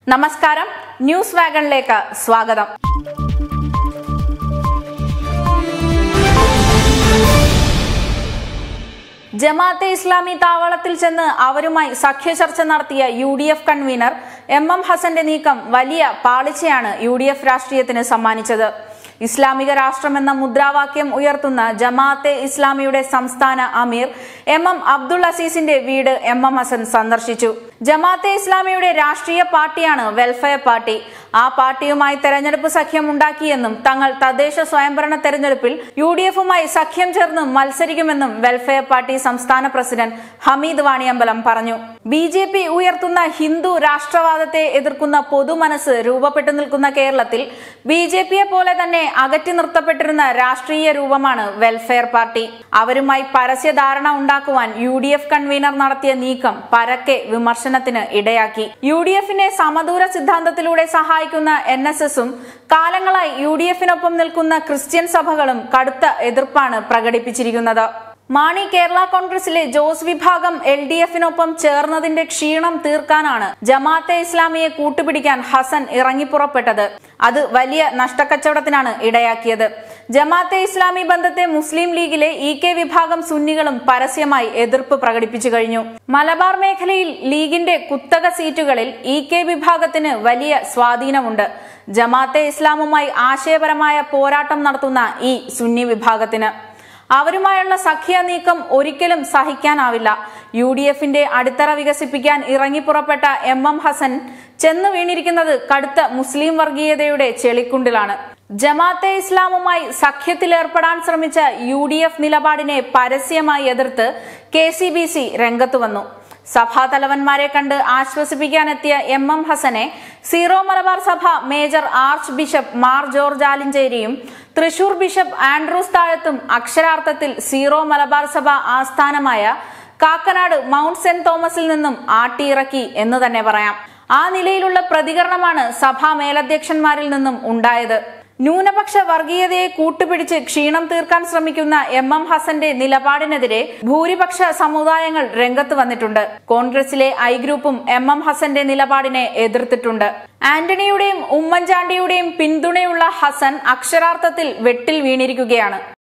നമസ്കാരം ന്യൂസ് വാഗണിലേക്ക് സ്വാഗതം ജമാഅത്തെ ഇസ്ലാമി താവളത്തിൽ ചെന്ന് അവരുമായി സഖ്യ ചർച്ച നടത്തിയ U D F convener M M ഹസന്റെ നീക്കം വലിയ പാളിച്ചയാണ് യു ഡി എഫ് രാഷ്ട്രീയത്തിന് സമ്മാനിച്ചത് ഇസ്ലാമിക രാഷ്ട്രമെന്ന മുദ്രാവാക്യം ഉയർത്തുന്ന ജമാഅത്തെ ഇസ്ലാമിയുടെ സംസ്ഥാന അമീർ എം എം അബ്ദുൾ അസീസിന്റെ വീട് എം എം ഹസൻ സന്ദർശിച്ചു ജമാഅത്തെ ഇസ്ലാമിയുടെ രാഷ്ട്രീയ പാർട്ടിയാണ് വെൽഫെയർ പാർട്ടി ആ പാർട്ടിയുമായി തെരഞ്ഞെടുപ്പ് സഖ്യം ഉണ്ടാക്കിയെന്നും തങ്ങൾ തദ്ദേശ സ്വയംഭരണ തെരഞ്ഞെടുപ്പിൽ യു ഡി എഫുമായി സഖ്യം ചേർന്ന് മത്സരിക്കുമെന്നും വെൽഫെയർ പാർട്ടി സംസ്ഥാന പ്രസിഡന്റ് ഹമീദ് വാണിയമ്പലം പറഞ്ഞു ബി ജെ പി ഉയർത്തുന്ന ഹിന്ദു രാഷ്ട്രവാദത്തെ എതിർക്കുന്ന പൊതുമനസ് രൂപപ്പെട്ടു നിൽക്കുന്ന കേരളത്തിൽ ബി ജെ പിയെ പോലെ തന്നെ അകറ്റി നിർത്തപ്പെട്ടിരുന്ന രാഷ്ട്രീയ രൂപമാണ് വെൽഫെയർ പാർട്ടി അവരുമായി പരസ്യധാരണ ഉണ്ടാക്കുവാൻ യു ഡി എഫ് കൺവീനർ നടത്തിയ നീക്കം പരക്കെ വിമർശനത്തിന് ഇടയാക്കി യു ഡി എഫിനെ സമദൂര സിദ്ധാന്തത്തിലൂടെ സഹായിക്കുന്ന എൻ എസ് എസും കാലങ്ങളായി യു ഡി എഫിനൊപ്പം നിൽക്കുന്ന ക്രിസ്ത്യൻ സഭകളും കടുത്ത എതിർപ്പാണ് പ്രകടിപ്പിച്ചിരിക്കുന്നത് മാണി കേരള കോൺഗ്രസിലെ ജോസ് വിഭാഗം എൽ ഡി എഫിനൊപ്പം ചേർന്നതിന്റെ ക്ഷീണം തീർക്കാനാണ് ജമാഅത്തെ ഇസ്ലാമിയെ കൂട്ടുപിടിക്കാൻ ഹസൻ ഇറങ്ങിപ്പുറപ്പെട്ടത് അത് വലിയ നഷ്ടക്കച്ചവടത്തിനാണ് ഇടയാക്കിയത് ജമാഅത്തെ ഇസ്ലാമി ബന്ധത്തെ മുസ്ലിം ലീഗിലെ ഇ കെ വിഭാഗം സുന്നികളും പരസ്യമായി എതിർപ്പ് പ്രകടിപ്പിച്ചു കഴിഞ്ഞു മലബാർ മേഖലയിൽ ലീഗിന്റെ കുത്തക സീറ്റുകളിൽ ഇ കെ വിഭാഗത്തിന് വലിയ സ്വാധീനമുണ്ട് ജമാഅത്തെ ഇസ്ലാമുമായി ആശയപരമായ പോരാട്ടം നടത്തുന്ന ഈ സുന്നി വിഭാഗത്തിന് അവരുമായുള്ള സഖ്യ നീക്കം ഒരിക്കലും സഹിക്കാനാവില്ല യു ഡി എഫിന്റെ അടിത്തറ വികസിപ്പിക്കാൻ ഇറങ്ങിപ്പുറപ്പെട്ട എം എം ഹസൻ ചെന്നു വീണിരിക്കുന്നത് കടുത്ത മുസ്ലിം വർഗീയതയുടെ ചെളിക്കുണ്ടിലാണ് ജമാഅത്തെ ഇസ്ലാമുമായി സഖ്യത്തിലേർപ്പെടാൻ ശ്രമിച്ച യു ഡി എഫ് നിലപാടിനെ പരസ്യമായി എതിർത്ത് കെ സി ബി സി രംഗത്തു വന്നു സഭാതലവന്മാരെ കണ്ട് ആശ്വസിപ്പിക്കാനെത്തിയ എം എം ഹസനെ Syro Malabar Sabha major archbishop Mar George ആലിഞ്ചേരിയും തൃശൂർ ബിഷപ്പ് ആൻഡ്രൂസ് താഴത്തും അക്ഷരാർത്ഥത്തിൽ സീറോ മലബാർ സഭ ആസ്ഥാനമായ കാക്കനാട് മൗണ്ട് സെന്റ് തോമസിൽ നിന്നും ആട്ടിയിറക്കി എന്ന് തന്നെ പറയാം ആ നിലയിലുള്ള പ്രതികരണമാണ് സഭാ മേലധ്യക്ഷന്മാരിൽ നിന്നും ഉണ്ടായത് ന്യൂനപക്ഷ വർഗീയതയെ കൂട്ടുപിടിച്ച് ക്ഷീണം തീർക്കാൻ ശ്രമിക്കുന്ന എം എം ഹസന്റെ നിലപാടിനെതിരെ ഭൂരിപക്ഷ സമുദായങ്ങൾ രംഗത്ത് വന്നിട്ടുണ്ട് കോൺഗ്രസിലെ ഐ ഗ്രൂപ്പും എം എം ഹസന്റെ നിലപാടിനെ എതിർത്തിട്ടുണ്ട് ആന്റണിയുടെയും ഉമ്മൻചാണ്ടിയുടെയും പിന്തുണയുള്ള ഹസൻ അക്ഷരാർത്ഥത്തിൽ വെട്ടിൽ വീണിരിക്കുകയാണ്